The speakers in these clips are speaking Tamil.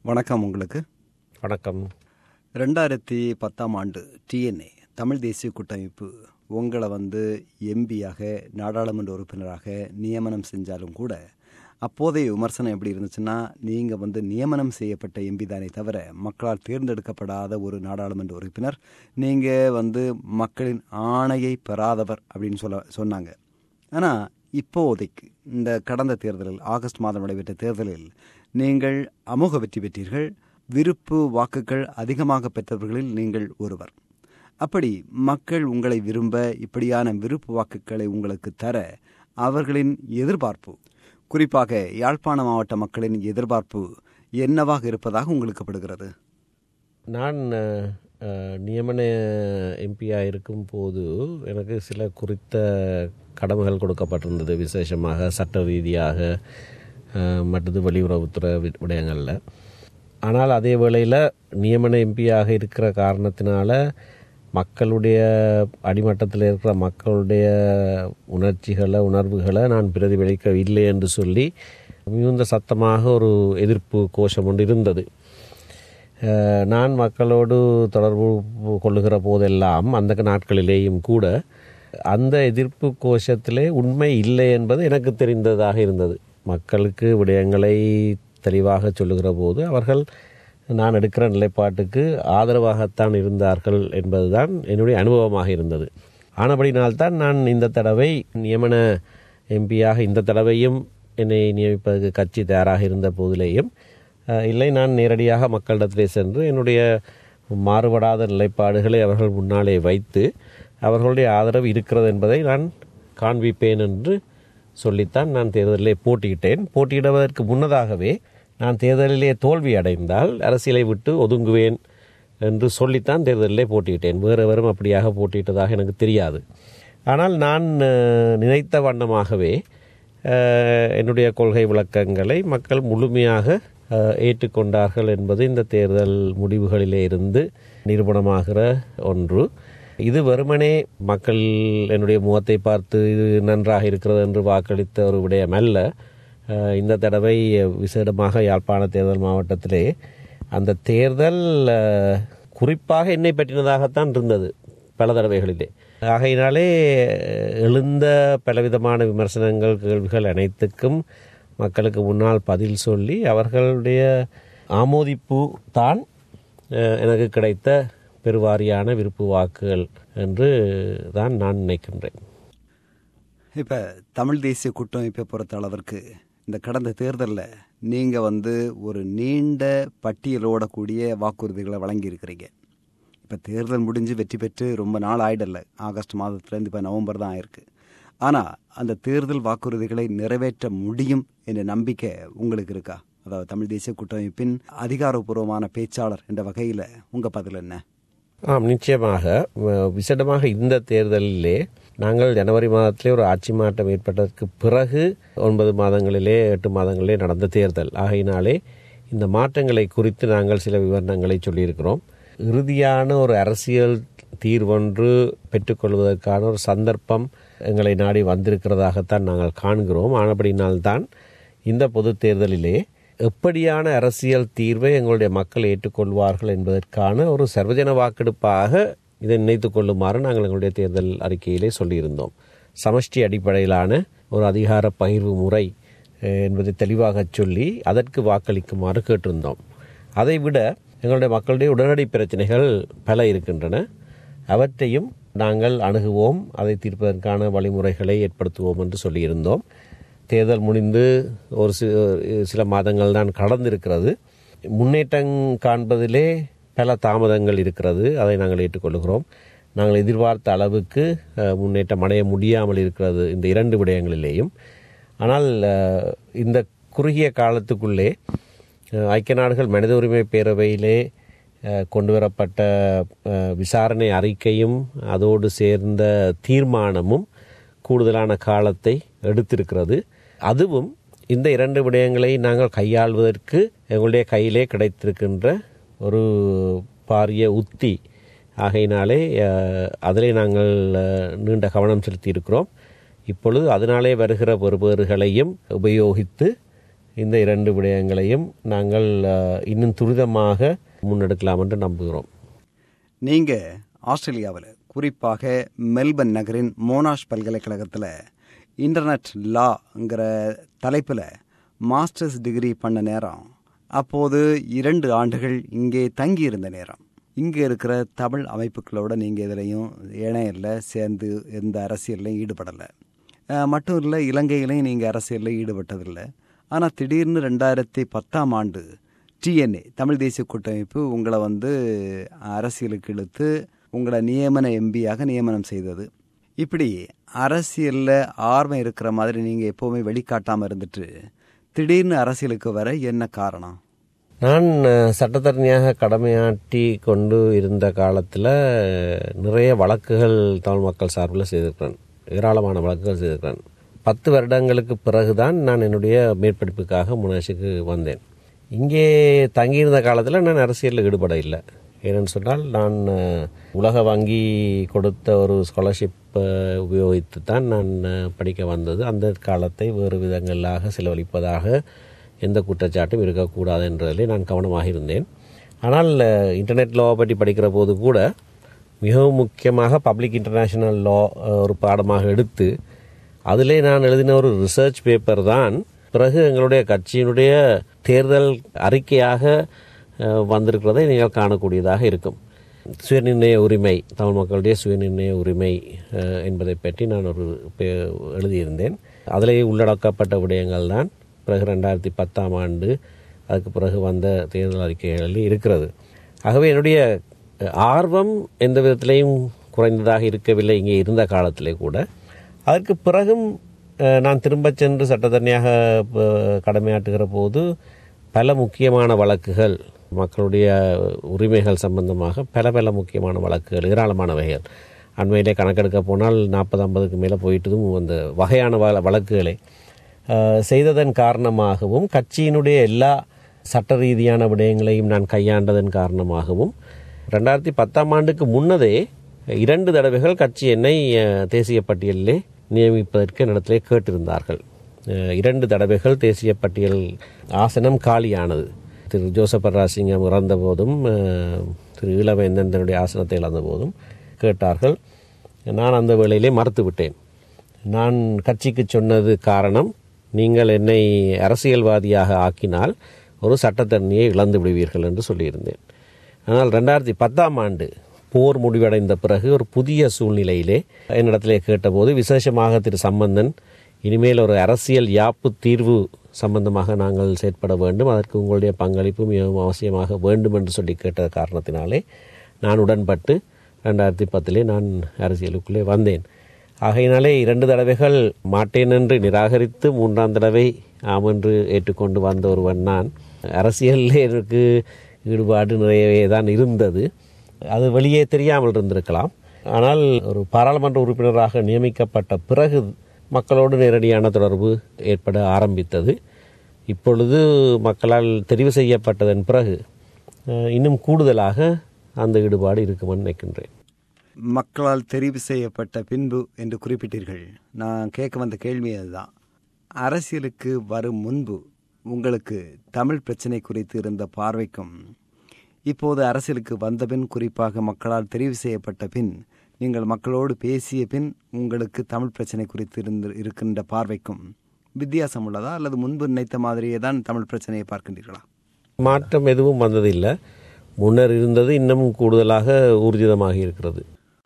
வணக்கம் உங்களுக்கு வணக்கம் ரெண்டாயிரத்தி பத்தாம் ஆண்டு டிஎன்ஏ தமிழ் தேசிய கூட்டமைப்பு உங்களை வந்து எம்பியாக நாடாளுமன்ற உறுப்பினராக நியமனம் செஞ்சாலும் கூட அப்போதைய விமர்சனம் எப்படி இருந்துச்சுன்னா நீங்கள் வந்து நியமனம் செய்யப்பட்ட எம்பி தானே தவிர மக்களால் தேர்ந்தெடுக்கப்படாத ஒரு நாடாளுமன்ற உறுப்பினர் நீங்கள் வந்து மக்களின் ஆணையை பெறாதவர் அப்படின்னு சொல்ல சொன்னாங்க ஆனால் இப்போதைக்கு இந்த கடந்த தேர்தலில் ஆகஸ்ட் மாதம் நடைபெற்ற தேர்தலில் நீங்கள் அமோக வெற்றி பெற்றீர்கள் விருப்பு வாக்குகள் அதிகமாக பெற்றவர்களில் நீங்கள் ஒருவர் அப்படி மக்கள் உங்களை விரும்ப இப்படியான விருப்பு வாக்குகளை உங்களுக்கு தர அவர்களின் எதிர்பார்ப்பு குறிப்பாக யாழ்ப்பாண மாவட்ட மக்களின் எதிர்பார்ப்பு என்னவாக இருப்பதாக உங்களுக்கு படுகிறது நான் அஹ், அஹ், நியமன எம்பியாக இருக்கும் போது எனக்கு சில குறித்த கடமைகள் கொடுக்கப்பட்டிருந்தது விசேஷமாக சட்ட ரீதியாக அஹ், மற்றது வெளியுறவுத்துறை வி- விடயங்களில் ஆனால் அதே வேளையில் நியமன எம்பியாக இருக்கிற காரணத்தினால மக்களுடைய அடிமட்டத்தில் இருக்கிற மக்களுடைய உணர்ச்சிகளை உணர்வுகளை நான் பிரதிபலிக்க இல்லை என்று சொல்லி மிகுந்த சத்தமாக ஒரு எதிர்ப்பு கோஷம் ஒன்று இருந்தது அஹ், நான் மக்களோடு தொடர்பு கொள்ளுகிற போதெல்லாம் அந்த நாட்களிலேயும் கூட அந்த எதிர்ப்பு கோஷத்திலே உண்மை இல்லை என்பது எனக்கு தெரிந்ததாக இருந்தது மக்களுக்கு விடயங்களை தெளிவாக சொல்லுகிற போது அவர்கள் நான் எடுக்கிற நிலைப்பாட்டுக்கு ஆதரவாகத்தான் இருந்தார்கள் என்பதுதான் என்னுடைய அனுபவமாக இருந்தது ஆனபடினால்தான் நான் இந்த தடவை நியமன எம்பியாக இந்த தடவையும் என்னை நியமிப்பதற்கு கட்சி தயாராக இருந்த போதிலேயும் அஹ், இல்லை நான் நேரடியாக மக்களிடத்திலே சென்று என்னுடைய மாறுபடாத நிலைப்பாடுகளை அவர்கள் முன்னாலே வைத்து அவர்களுடைய ஆதரவு இருக்கிறது என்பதை நான் காண்பிப்பேன் என்று சொல்லித்தான் நான் தேர்தலிலே போட்டியிட்டேன் போட்டியிடுவதற்கு முன்னதாகவே நான் தேர்தலிலே தோல்வி அடைந்தால் அரசியலை விட்டு ஒதுங்குவேன் என்று சொல்லித்தான் தேர்தலிலே போட்டியிட்டேன் வேறு எவரும் அப்படியாக போட்டியிட்டதாக எனக்கு தெரியாது ஆனால் நான் அஹ், நினைத்த வண்ணமாகவே அஹ், என்னுடைய கொள்கை விளக்கங்களை மக்கள் முழுமையாக அஹ், ஏற்றுக்கொண்டார்கள் என்பது இந்த தேர்தல் முடிவுகளிலே இருந்து நிரூபணமாகிற ஒன்று இது வெறுமனே மக்கள் என்னுடைய முகத்தை பார்த்து இது நன்றாக இருக்கிறது என்று வாக்களித்த ஒரு விடயம் அல்ல அஹ், இந்த தடவை விசேடமாக யாழ்ப்பாண தேர்தல் மாவட்டத்திலே அந்த தேர்தல் அஹ், குறிப்பாக என்னை பற்றினதாகத்தான் இருந்தது பல தடவைகளிலே ஆகையினாலே அஹ், எழுந்த பலவிதமான விமர்சனங்கள் கேள்விகள் அனைத்துக்கும் மக்களுக்கு முன்னால் பதில் சொல்லி அவர்களுடைய ஆமோதிப்பு தான் அஹ், எனக்கு கிடைத்த பெருவாரியான விருப்பு வாக்குகள் என்று தான் நான் நினைக்கின்றேன் இப்போ தமிழ் தேசிய கூட்டமைப்பை பொறுத்த அளவிற்கு இந்த கடந்த தேர்தலில் நீங்கள் வந்து ஒரு நீண்ட பட்டியலோட கூடிய வாக்குறுதிகளை வழங்கியிருக்கிறீங்க இப்போ தேர்தல் முடிஞ்சு வெற்றி பெற்று ரொம்ப நாள் ஆயிடல ஆகஸ்ட் மாதத்துலேருந்து இப்போ நவம்பர் தான் ஆயிருக்கு ஆனால் அந்த தேர்தல் வாக்குறுதிகளை நிறைவேற்ற முடியும் என்ற நம்பிக்கை உங்களுக்கு இருக்கா அதாவது தமிழ் தேசிய கூட்டமைப்பின் அதிகாரப்பூர்வமான பேச்சாளர் என்ற வகையில் உங்கள் பதில் என்ன ஆம் நிச்சயமாக வ- விசேடமாக இந்த தேர்தலிலே நாங்கள் ஜனவரி மாதத்திலே ஒரு ஆட்சி மாற்றம் ஏற்பட்டதற்கு பிறகு ஒன்பது மாதங்களிலே எட்டு மாதங்களிலே நடந்த தேர்தல் ஆகையினாலே இந்த மாற்றங்களை குறித்து நாங்கள் சில விவரணங்களை சொல்லியிருக்கிறோம் இறுதியான ஒரு அரசியல் தீர்வொன்று பெற்றுக்கொள்வதற்கான ஒரு சந்தர்ப்பம் எங்களை நாடி வந்திருக்கிறதாகத்தான் நாங்கள் காண்கிறோம் ஆனபடினால்தான் இந்த பொது தேர்தலிலே எப்படியான அரசியல் தீர்வை எங்களுடைய மக்கள் ஏற்றுக்கொள்வார்கள் என்பதற்கான ஒரு சர்வஜன வாக்கெடுப்பாக இதை நினைத்துக் கொள்ளுமாறு நாங்கள் எங்களுடைய தேர்தல் அறிக்கையிலே சொல்லியிருந்தோம் சமஷ்டி அடிப்படையிலான ஒரு அதிகார பகிர்வு முறை அஹ், என்பதை தெளிவாக சொல்லி அதற்கு வாக்களிக்குமாறு கேட்டிருந்தோம் அதைவிட எங்களுடைய மக்களுடைய உடனடி பிரச்சனைகள் பல இருக்கின்றன அவற்றையும் நாங்கள் அணுகுவோம் அதை தீர்ப்பதற்கான வழிமுறைகளை ஏற்படுத்துவோம் என்று சொல்லியிருந்தோம் தேர்தல் முடிந்து ஒரு சி- சில மாதங்கள் தான் கடந்திருக்கிறது முன்னேற்றம் காண்பதிலே பல தாமதங்கள் இருக்கிறது அதை நாங்கள் ஏற்றுக்கொள்கிறோம் நாங்கள் எதிர்பார்த்த அளவுக்கு அஹ், முன்னேற்றம் அடைய முடியாமல் இருக்கிறது இந்த இரண்டு விடயங்களிலேயும் ஆனால் அஹ், இந்த குறுகிய காலத்துக்குள்ளே அஹ், ஐக்கிய நாடுகள் மனித உரிமை பேரவையிலே அஹ், கொண்டு வரப்பட்ட அஹ், விசாரணை அறிக்கையும் அதோடு சேர்ந்த தீர்மானமும் கூடுதலான காலத்தை எடுத்திருக்கிறது அதுவும் இந்த இரண்டு விடயங்களை நாங்கள் கையாள்வதற்கு எங்களுடைய கையிலே கிடைத்திருக்கின்ற ஒரு பாரிய உத்தி ஆகையினாலே அஹ், அதிலே நாங்கள் அஹ், நீண்ட கவனம் செலுத்தியிருக்கிறோம் இப்பொழுது அதனாலே வருகிற பெறுபேறுகளையும் உபயோகித்து இந்த இரண்டு விடயங்களையும் நாங்கள் அஹ், இன்னும் துரிதமாக முன்னெடுக்கலாம் என்று நம்புகிறோம் நீங்க ஆஸ்திரேலியாவில் குறிப்பாக மெல்பர்ன் நகரின் மோனாஷ் பல்கலைக்கழகத்தில் இன்டர்நெட் லாங்கிற தலைப்பில் மாஸ்டர்ஸ் டிகிரி பண்ண நேரம் அப்போது இரண்டு ஆண்டுகள் இங்கே தங்கியிருந்த நேரம் இங்கே இருக்கிற தமிழ் அமைப்புகளோட நீங்கள் இதுலையும் இணையரில் சேர்ந்து எந்த அரசியல்லையும் ஈடுபடலை அஹ், மட்டும் இல்லை இலங்கையிலையும் நீங்கள் அரசியலில் ஈடுபட்டதில்லை ஆனால் திடீர்னு ரெண்டாயிரத்தி பத்தாம் ஆண்டு டிஎன்ஏ தமிழ் தேசிய கூட்டமைப்பு உங்களை வந்து அரசியலுக்கு இழுத்து உங்களை நியமன எம்பியாக நியமனம் செய்தது இப்படி அரசியலில் ஆர்வம் இருக்கிற மாதிரி நீங்கள் எப்போவுமே வெளிக்காட்டாமல் இருந்துட்டு திடீர்னு அரசியலுக்கு வர என்ன காரணம் நான் அஹ், சட்டத்தரணியாக கடமையாற்றி கொண்டு இருந்த காலத்தில் நிறைய வழக்குகள் தமிழ் மக்கள் சார்பில் செய்திருக்கிறேன் ஏராளமான வழக்குகள் செய்திருக்கிறேன் பத்து வருடங்களுக்கு பிறகுதான் நான் என்னுடைய மேற்படிப்புக்காக முனாஷுக்கு வந்தேன் இங்கே தங்கியிருந்த காலத்தில் நான் அரசியலில் ஈடுபட இல்லை ஏனென்னு சொன்னால் நான் அஹ், உலக வங்கி கொடுத்த ஒரு ஸ்காலர்ஷிப் உபயோகித்து தான் நான் அஹ், படிக்க வந்தது அந்த காலத்தை வேறு விதங்களாக செலவழிப்பதாக எந்த குற்றச்சாட்டும் இருக்கக்கூடாது என்றதிலே நான் கவனமாக இருந்தேன் ஆனால் அஹ், இன்டர்நெட் லா பற்றி படிக்கிற போது கூட மிகவும் முக்கியமாக பப்ளிக் இன்டர்நேஷனல் லா ஒரு பாடமாக எடுத்து அதிலே நான் எழுதின ஒரு ரிசர்ச் பேப்பர் தான் பிறகு எங்களுடைய கட்சியினுடைய தேர்தல் அறிக்கையாக அஹ், வந்திருக்கிறதை நீங்கள் காணக்கூடியதாக இருக்கும் சுயநிர்ணய உரிமை தமிழ் மக்களுடைய சுயநிர்ணய உரிமை அஹ், என்பதை பற்றி நான் ஒரு பே- எழுதியிருந்தேன் அதிலே உள்ளடக்கப்பட்ட விடயங்கள் தான் பிறகு ரெண்டாயிரத்தி பத்தாம் ஆண்டு அதுக்கு பிறகு வந்த தேர்தல் அறிக்கைகளில் இருக்கிறது ஆகவே என்னுடைய ஆர்வம் எந்த விதத்திலையும் குறைந்ததாக இருக்கவில்லை இங்கே இருந்த காலத்திலே கூட அதற்கு பிறகும் அஹ், நான் திரும்பச் சென்று சட்டத்தரணியாக அஹ், கடமையாற்றுகிற போது பல முக்கியமான வழக்குகள் மக்களுடைய உரிமைகள் சம்பந்தமாக பல பல முக்கியமான வழக்குகள் ஏராளமானவைகள் அண்மையிலே கணக்கெடுக்க போனால் நாற்பது ஐம்பதுக்கு மேலே போயிட்டதும் அந்த வகையான வழ வழக்குகளை அஹ், செய்ததன் காரணமாகவும் கட்சியினுடைய எல்லா சட்ட ரீதியான விடயங்களையும் நான் கையாண்டதன் காரணமாகவும் ரெண்டாயிரத்தி பத்தாம் ஆண்டுக்கு முன்னதே இரண்டு தடவைகள் கட்சி என்னை அஹ், தேசிய பட்டியலிலே நியமிப்பதற்கு என்னிடத்திலே கேட்டிருந்தார்கள் அஹ், இரண்டு தடவைகள் தேசிய பட்டியல் ஆசனம் காலியானது திரு ஜோசப் ராசிங்கம் இறந்த போதும் அஹ், திரு இளவேந்தன் தன்னுடைய ஆசனத்தை இழந்த போதும் கேட்டார்கள் நான் அந்த வேளையிலே மறுத்து விட்டேன் நான் கட்சிக்கு சொன்னது காரணம் நீங்கள் என்னை அரசியல்வாதியாக ஆக்கினால் ஒரு சட்டத்தரணியை இழந்து விடுவீர்கள் என்று சொல்லியிருந்தேன் ஆனால் ரெண்டாயிரத்தி பத்தாம் ஆண்டு போர் முடிவடைந்த பிறகு ஒரு புதிய சூழ்நிலையிலே என்னிடத்திலே கேட்டபோது விசேஷமாக திரு சம்பந்தன் இனிமேல் ஒரு அரசியல் யாப்பு தீர்வு சம்பந்தமாக நாங்கள் செயற்பட வேண்டும் அதற்கு உங்களுடைய பங்களிப்பு மிகவும் அவசியமாக வேண்டும் என்று சொல்லி கேட்ட காரணத்தினாலே நான் உடன்பட்டு ரெண்டாயிரத்தி பத்திலே நான் அரசியலுக்குள்ளே வந்தேன் ஆகையினாலே இரண்டு தடவைகள் மாட்டேன் என்று நிராகரித்து மூன்றாம் தடவை ஆம் என்று ஏற்றுக்கொண்டு வந்த ஒருவன் நான் அரசியலில் எனக்கு ஈடுபாடு நிறையவே தான் இருந்தது அது வெளியே தெரியாமல் இருந்திருக்கலாம் ஆனால் ஒரு பாராளுமன்ற உறுப்பினராக நியமிக்கப்பட்ட பிறகு மக்களோடு நேரடியான தொடர்பு ஏற்பட ஆரம்பித்தது இப்பொழுது மக்களால் தெரிவு செய்யப்பட்டதன் பிறகு அஹ், இன்னும் கூடுதலாக அந்த ஈடுபாடு இருக்குமென்னு நினைக்கின்றேன் மக்களால் தெரிவு செய்யப்பட்ட பின்பு என்று குறிப்பிட்டீர்கள் நான் கேட்க வந்த கேள்வி அதுதான் அரசியலுக்கு வரும் முன்பு உங்களுக்கு தமிழ் பிரச்சனை குறித்து இருந்த பார்வைக்கும் இப்போது அரசியலுக்கு வந்தபின் குறிப்பாக மக்களால் தெரிவு செய்யப்பட்ட பின் நீங்கள் மக்களோடு பேசிய பின் உங்களுக்கு தமிழ் பிரச்சனை குறித்து இருந்து இருக்கின்ற பார்வைக்கும் வித்தியாசம் உள்ளதா அல்லது முன்பு நினைத்த மாதிரியே தான் தமிழ் பிரச்சனையை பார்க்கின்றீர்களா மாற்றம் எதுவும் வந்ததில்லை முன்னர் இருந்தது இன்னும் கூடுதலாக ஊர்ஜிதமாக இருக்கிறது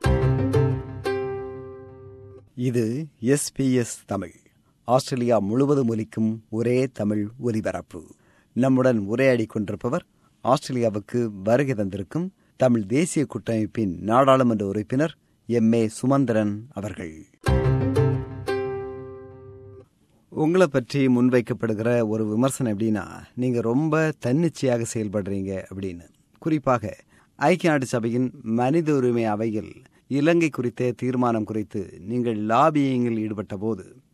இது எஸ்பிஎஸ் தமிழ் ஆஸ்திரேலியா முழுவதும் ஒலிக்கும் ஒரே தமிழ் ஒலிபரப்பு நம்முடன் உரையாடி கொண்டிருப்பவர் ஆஸ்திரேலியாவுக்கு வருகை தந்திருக்கும் தமிழ் தேசிய கூட்டமைப்பின் நாடாளுமன்ற உறுப்பினர் எம் ஏ சுமந்திரன் அவர்கள் உங்களை பற்றி முன்வைக்கப்படுகிற ஒரு விமர்சனம் எப்படின்னா நீங்க ரொம்ப தன்னிச்சையாக செயல்படுறீங்க அப்படின்னு குறிப்பாக ஐக்கிய நாடு சபையின் மனித உரிமை அவையில் இலங்கை குறித்த தீர்மானம் குறித்து நீங்கள் லாபியிங்கில் ஈடுபட்ட போது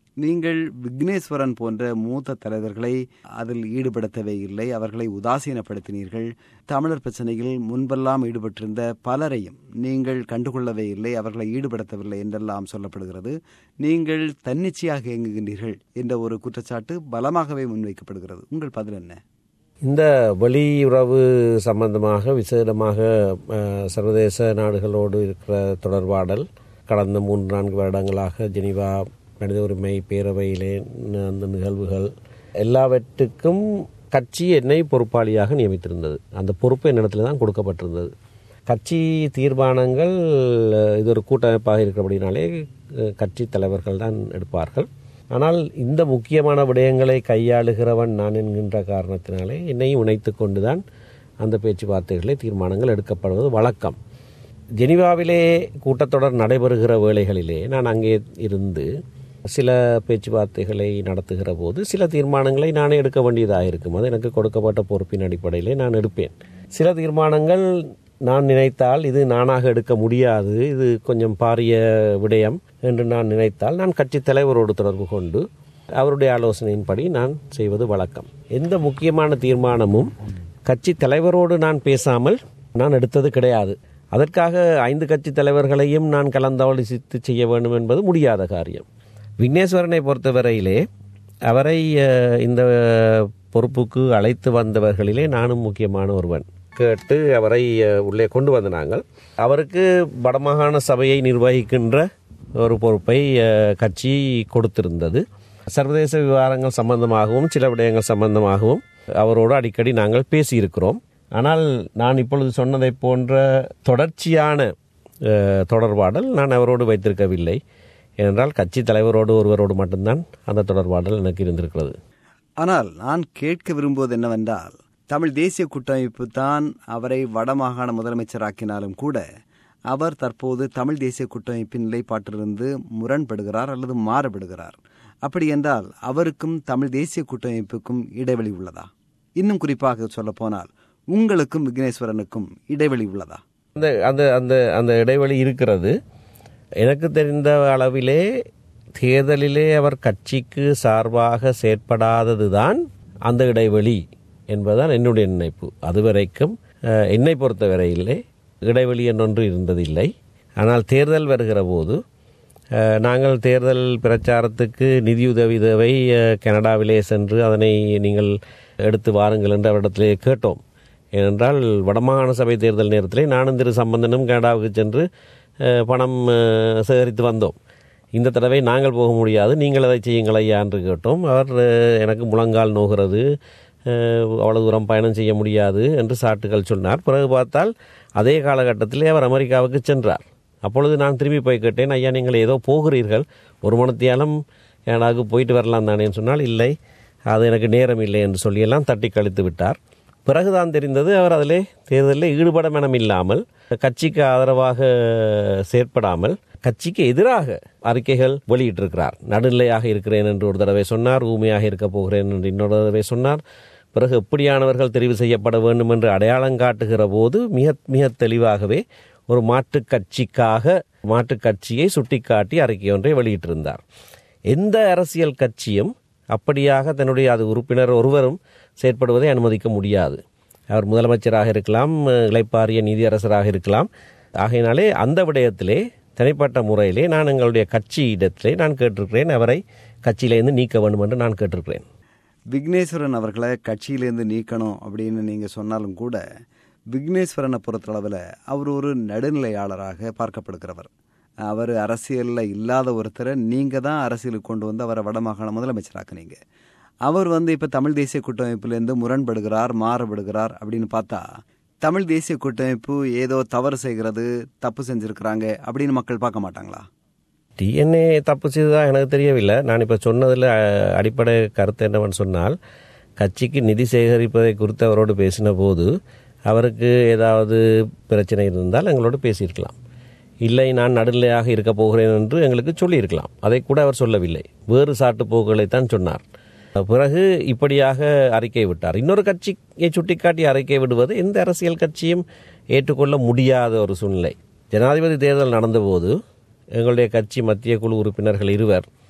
நீங்கள் விக்னேஸ்வரன் போன்ற மூத்த தலைவர்களை அதில் ஈடுபடுத்தவே இல்லை அவர்களை உதாசீனப்படுத்தினீர்கள் தமிழர் பிரச்சனையில் முன்பெல்லாம் ஈடுபட்டிருந்த பலரையும் நீங்கள் கண்டுகொள்ளவே இல்லை அவர்களை ஈடுபடுத்தவில்லை என்றெல்லாம் சொல்லப்படுகிறது நீங்கள் தன்னிச்சையாக இயங்குகின்றீர்கள் என்ற ஒரு குற்றச்சாட்டு பலமாகவே முன்வைக்கப்படுகிறது உங்கள் பதில் என்ன இந்த வெளியுறவு சம்பந்தமாக விசேடமாக அஹ், சர்வதேச நாடுகளோடு இருக்கிற தொடர்பாடல் கடந்த மூன்று நான்கு வருடங்களாக ஜெனீவா மனித உரிமை பேரவையிலே ந- அந்த நிகழ்வுகள் எல்லாவற்றுக்கும் கட்சி என்னை பொறுப்பாளியாக நியமித்திருந்தது அந்த பொறுப்பு என்னிடத்துல தான் கொடுக்கப்பட்டிருந்தது கட்சி தீர்மானங்கள் அஹ், இது ஒரு கூட்டமைப்பாக இருக்கிறபடினாலே அஹ், கட்சி தலைவர்கள் தான் எடுப்பார்கள் ஆனால் இந்த முக்கியமான விடயங்களை கையாளுகிறவன் நான் என்கின்ற காரணத்தினாலே என்னையும் இணைத்து கொண்டுதான் அந்த பேச்சுவார்த்தைகளே தீர்மானங்கள் எடுக்கப்படுவது வழக்கம் ஜெனீவாவிலே கூட்டத்தொடர் நடைபெறுகிற வேளைகளிலே நான் அங்கே இருந்து சில பேச்சுவார்த்தைகளை நடத்துகிற போது சில தீர்மானங்களை நானே எடுக்க வேண்டியதாக இருக்கும் அது எனக்கு கொடுக்கப்பட்ட பொறுப்பின் அடிப்படையிலே நான் எடுப்பேன் சில தீர்மானங்கள் நான் நினைத்தால் இது நானாக எடுக்க முடியாது இது கொஞ்சம் பாரிய விடயம் என்று நான் நினைத்தால் நான் கட்சித் தலைவரோடு தொடர்பு கொண்டு அவருடைய ஆலோசனையின்படி நான் செய்வது வழக்கம் எந்த முக்கியமான தீர்மானமும் கட்சி தலைவரோடு நான் பேசாமல் நான் எடுத்தது கிடையாது அதற்காக ஐந்து கட்சி தலைவர்களையும் நான் கலந்தாலோசித்து செய்ய வேண்டும் என்பது முடியாத காரியம் விக்னேஸ்வரனை பொறுத்தவரையிலே அவரை அஹ், இந்த பொறுப்புக்கு அழைத்து வந்தவர்களிலே நானும் முக்கியமான ஒருவன் கேட்டு அவரை அஹ், உள்ளே கொண்டு வந்த நாங்கள் அவருக்கு வடமாகாண சபையை நிர்வகிக்கின்ற ஒரு பொறுப்பை அஹ், கட்சி கொடுத்திருந்தது சர்வதேச விவகாரங்கள் சம்பந்தமாகவும் சில விடயங்கள் சம்பந்தமாகவும் அவரோடு அடிக்கடி நாங்கள் பேசியிருக்கிறோம் ஆனால் நான் இப்பொழுது சொன்னதைப் போன்ற தொடர்ச்சியான அஹ், தொடர்பாடல் நான் அவரோடு வைத்திருக்கவில்லை ஏனென்றால் கட்சி தலைவரோடு ஒருவரோடு மட்டும்தான் அந்த தொடர்பாடல் எனக்கு இருந்திருக்கிறது ஆனால் நான் கேட்க விரும்புவது என்னவென்றால் தமிழ் தேசிய கூட்டமைப்பு தான் அவரை வடமாகாண முதலமைச்சராக்கினாலும் கூட அவர் தற்போது தமிழ் தேசிய கூட்டமைப்பின் நிலைப்பாட்டிலிருந்து முரண்படுகிறார் அல்லது மாறுபடுகிறார் அப்படி என்றால் அவருக்கும் தமிழ் தேசிய கூட்டமைப்புக்கும் இடைவெளி உள்ளதா இன்னும் குறிப்பாக சொல்லப்போனால் உங்களுக்கும் விக்னேஸ்வரனுக்கும் இடைவெளி உள்ளதா அந்த அந்த அந்த அந்த இடைவெளி இருக்கிறது எனக்கு தெரிந்த அளவிலே தேர்தலிலே அவர் கட்சிக்கு சார்பாக செயற்படாததுதான் அந்த இடைவெளி என்பதுதான் என்னுடைய நினைப்பு அதுவரைக்கும் அஹ், என்னை பொறுத்தவரையிலே இடைவெளி എന്നொன்று இருந்ததில்லை ஆனால் தேர்தல் வருகிற போது அஹ், நாங்கள் தேர்தல் பிரச்சாரத்துக்கு நிதியுதவி தேவை அஹ், கனடாவிலே சென்று அதனை நீங்கள் எடுத்து வாருங்கள் என்று அவரிடத்திலே கேட்டோம் ஏனென்றால் வடமாகாண சபை தேர்தல் நேரத்திலே நானும் திரு சம்பந்தனும் கனடாவுக்கு சென்று அஹ், பணம் அஹ், சேகரித்து வந்தோம் இந்த தடவை நாங்கள் போக முடியாது நீங்கள் அதை செய்யுங்கள் ஐயா என்று கேட்டோம் அவர் அஹ், எனக்கு முழங்கால் நோகிறது அஹ், அவ்வளவு தூரம் பயணம் செய்ய முடியாது என்று சாட்டுகள் சொன்னார் பிறகு பார்த்தால் அதே காலகட்டத்திலே அவர் அமெரிக்காவுக்கு சென்றார் அப்பொழுது நான் திரும்பி போய் கேட்டேன் ஐயா நீங்கள் ஏதோ போகிறீர்கள் ஒரு மணத்தியாலும் கனடாவுக்கு போயிட்டு வரலாம் தானேன்னு சொன்னால் இல்லை அது எனக்கு நேரம் இல்லை என்று சொல்லியெல்லாம் தட்டி கழித்து விட்டார் பிறகுதான் தெரிந்தது அவர் அதிலே தேர்தலில் ஈடுபட மனம் இல்லாமல் கட்சிக்கு ஆதரவாக செயற்படாமல் கட்சிக்கு எதிராக அறிக்கைகள் வெளியிட்டிருக்கிறார் நடுநிலையாக இருக்கிறேன் என்று ஒரு தடவை சொன்னார் ஊமையாக இருக்க போகிறேன் என்று இன்னொரு தடவை சொன்னார் பிறகு எப்படியானவர்கள் தெரிவு செய்யப்பட வேண்டும் என்று அடையாளம் காட்டுகிற போது மிக மிக தெளிவாகவே ஒரு மாற்றுக் கட்சிக்காக மாற்றுக் கட்சியை சுட்டிக்காட்டி அறிக்கை ஒன்றை வெளியிட்டிருந்தார் எந்த அரசியல் கட்சியும் அப்படியாக தன்னுடைய அது உறுப்பினர் ஒருவரும் செயற்படுவதை அனுமதிக்க முடியாது அவர் முதலமைச்சராக இருக்கலாம் இளைப்பாரிய நீதியரசராக இருக்கலாம் ஆகையினாலே அந்த விடயத்திலே தனிப்பட்ட முறையிலே நான் எங்களுடைய கட்சி இடத்திலே நான் கேட்டிருக்கிறேன் அவரை கட்சியிலேருந்து நீக்க வேண்டும் என்று நான் கேட்டிருக்கிறேன் விக்னேஸ்வரன் அவர்களை கட்சியிலேருந்து நீக்கணும் அப்படின்னு நீங்கள் சொன்னாலும் கூட விக்னேஸ்வரனை பொறுத்தளவில் அவர் ஒரு நடுநிலையாளராக பார்க்கப்படுகிறவர் அவர் அரசியலில் இல்லாத ஒருத்தரை நீங்கள் தான் அரசியலுக்கு கொண்டு வந்து அவரை வடமாகாண முதலமைச்சராக்குனீங்க அவர் வந்து இப்போ தமிழ் தேசிய கூட்டமைப்பிலேருந்து முரண்படுகிறார் மாறுபடுகிறார் அப்படின்னு பார்த்தா தமிழ் தேசிய கூட்டமைப்பு ஏதோ தவறு செய்கிறது தப்பு செஞ்சுருக்கிறாங்க அப்படின்னு மக்கள் பார்க்க மாட்டாங்களா டிஎன்ஏ தப்பு செய்ததா எனக்கு தெரியவில்லை நான் இப்போ சொன்னதில் அஹ், அடிப்படை கருத்து என்னவென்னு சொன்னால் கட்சிக்கு நிதி சேகரிப்பதை குறித்து அவரோடு பேசின போது அவருக்கு ஏதாவது பிரச்சனை இருந்தால் எங்களோடு பேசியிருக்கலாம் இல்லை நான் நடுநிலையாக இருக்க போகிறேன் என்று எங்களுக்கு சொல்லியிருக்கலாம் அதை கூட அவர் சொல்லவில்லை வேறு சாட்டுப்போக்குகளைத்தான் சொன்னார் பிறகு இப்படியாக அறிக்கை விட்டார் இன்னொரு கட்சியை சுட்டிக்காட்டி அறிக்கை விடுவது எந்த அரசியல் கட்சியும் ஏற்றுக்கொள்ள முடியாத ஒரு சூழ்நிலை ஜனாதிபதி தேர்தல் நடந்தபோது எங்களுடைய கட்சி மத்திய குழு உறுப்பினர்கள் இருவர்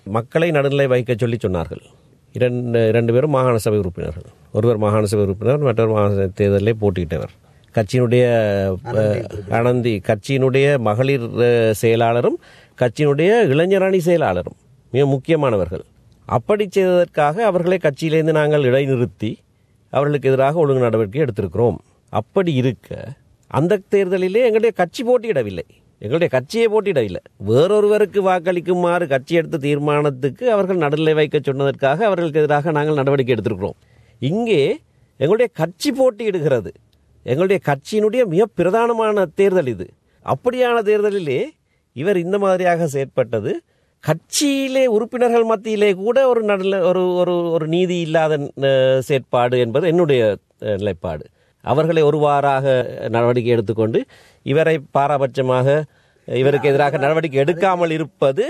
மக்களை நடுநிலை வைக்க சொல்லி சொன்னார்கள் இரண்டு இரண்டு பேரும் மாகாண சபை உறுப்பினர்கள் ஒருவர் மாகாண சபை உறுப்பினர் மற்றொரு மாகாண சபை தேர்தலிலே போட்டியிட்டவர் கட்சியினுடைய அஹ், அனந்தி கட்சியினுடைய மகளிர் அஹ், செயலாளரும் கட்சியினுடைய இளைஞரணி செயலாளரும் மிக முக்கியமானவர்கள் அப்படி செய்ததற்காக அவர்களை கட்சியிலேருந்து நாங்கள் இடைநிறுத்தி அவர்களுக்கு எதிராக ஒழுங்கு நடவடிக்கை எடுத்திருக்கிறோம் அப்படி இருக்க அந்த தேர்தலிலே எங்களுடைய கட்சி போட்டியிடவில்லை எங்களுடைய கட்சியை போட்டியிடவில்லை வேறொருவருக்கு வாக்களிக்குமாறு கட்சி எடுத்த தீர்மானத்துக்கு அவர்கள் நடுநிலை வைக்க சொன்னதற்காக அவர்களுக்கு எதிராக நாங்கள் நடவடிக்கை எடுத்திருக்கிறோம் இங்கே எங்களுடைய கட்சி போட்டியிடுகிறது எங்களுடைய கட்சியினுடைய மிக பிரதானமான தேர்தல் இது அப்படியான தேர்தலிலே இவர் இந்த மாதிரியாக செயற்பட்டது கட்சியிலே உறுப்பினர்கள் மத்தியிலே கூட ஒரு நடுல ஒரு ஒரு ஒரு நீதி இல்லாத அஹ், செயற்பாடு என்பது என்னுடைய அஹ், நிலைப்பாடு அவர்களை ஒருவாறாக நடவடிக்கை எடுத்துக்கொண்டு இவரை பாராபட்சமாக இவருக்கு எதிராக நடவடிக்கை எடுக்காமல் இருப்பது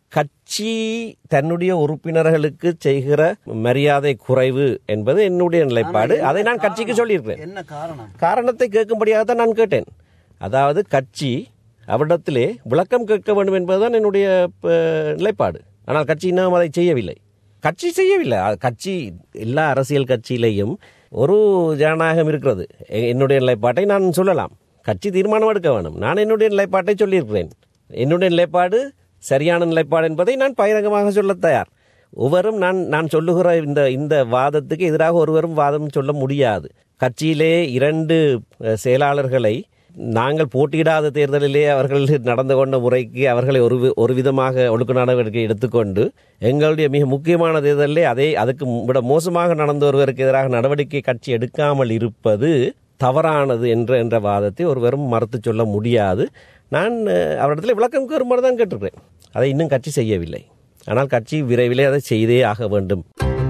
கட்சி தன்னுடைய உறுப்பினர்களுக்கு செய்கிற மரியாதை குறைவு என்பது என்னுடைய நிலைப்பாடு அதை நான் கட்சிக்கு சொல்லியிருக்கிறேன் என்ன காரணம் காரணத்தை கேட்கும்படியாகத்தான் நான் கேட்டேன் அதாவது கட்சி அவரிடத்திலே விளக்கம் கேட்க வேண்டும் என்பதுதான் என்னுடைய அஹ், நிலைப்பாடு ஆனால் கட்சி இன்னும் அதை செய்யவில்லை கட்சி செய்யவில்லை அ- கட்சி எல்லா அரசியல் கட்சியிலையும் ஒரு ஜனநாயகம் இருக்கிறது எ- என்னுடைய நிலைப்பாட்டை நான் சொல்லலாம் கட்சி தீர்மானம் எடுக்க வேண்டும் நான் என்னுடைய நிலைப்பாட்டை சொல்லியிருக்கிறேன் என்னுடைய நிலைப்பாடு சரியான நிலைப்பாடு என்பதை நான் பகிரங்கமாக சொல்ல தயார் ஒவ்வொரும் நான் நான் சொல்லுகிற இந்த இந்த வாதத்துக்கு எதிராக ஒருவரும் வாதம் சொல்ல முடியாது கட்சியிலே இரண்டு அஹ், செயலாளர்களை நாங்கள் போட்டியிடாத தேர்தலிலே அவர்கள் நடந்து கொண்ட முறைக்கு அவர்களை ஒரு வி- ஒரு விதமாக ஒழுக்க நடவடிக்கை எடுத்துக்கொண்டு எங்களுடைய மிக முக்கியமான தேர்தலிலே அதே அதுக்கு விட மோசமாக நடந்த ஒருவருக்கு எதிராக நடவடிக்கை கட்சி எடுக்காமல் இருப்பது தவறானது என்ற என்ற வாதத்தை ஒருவரும் மறுத்து சொல்ல முடியாது நான் அஹ், அவரிடத்தில் விளக்கம் கோருமாறு தான் கேட்டிருக்கிறேன் அதை இன்னும் கட்சி செய்யவில்லை ஆனால் கட்சி விரைவிலே அதை செய்தே ஆக வேண்டும்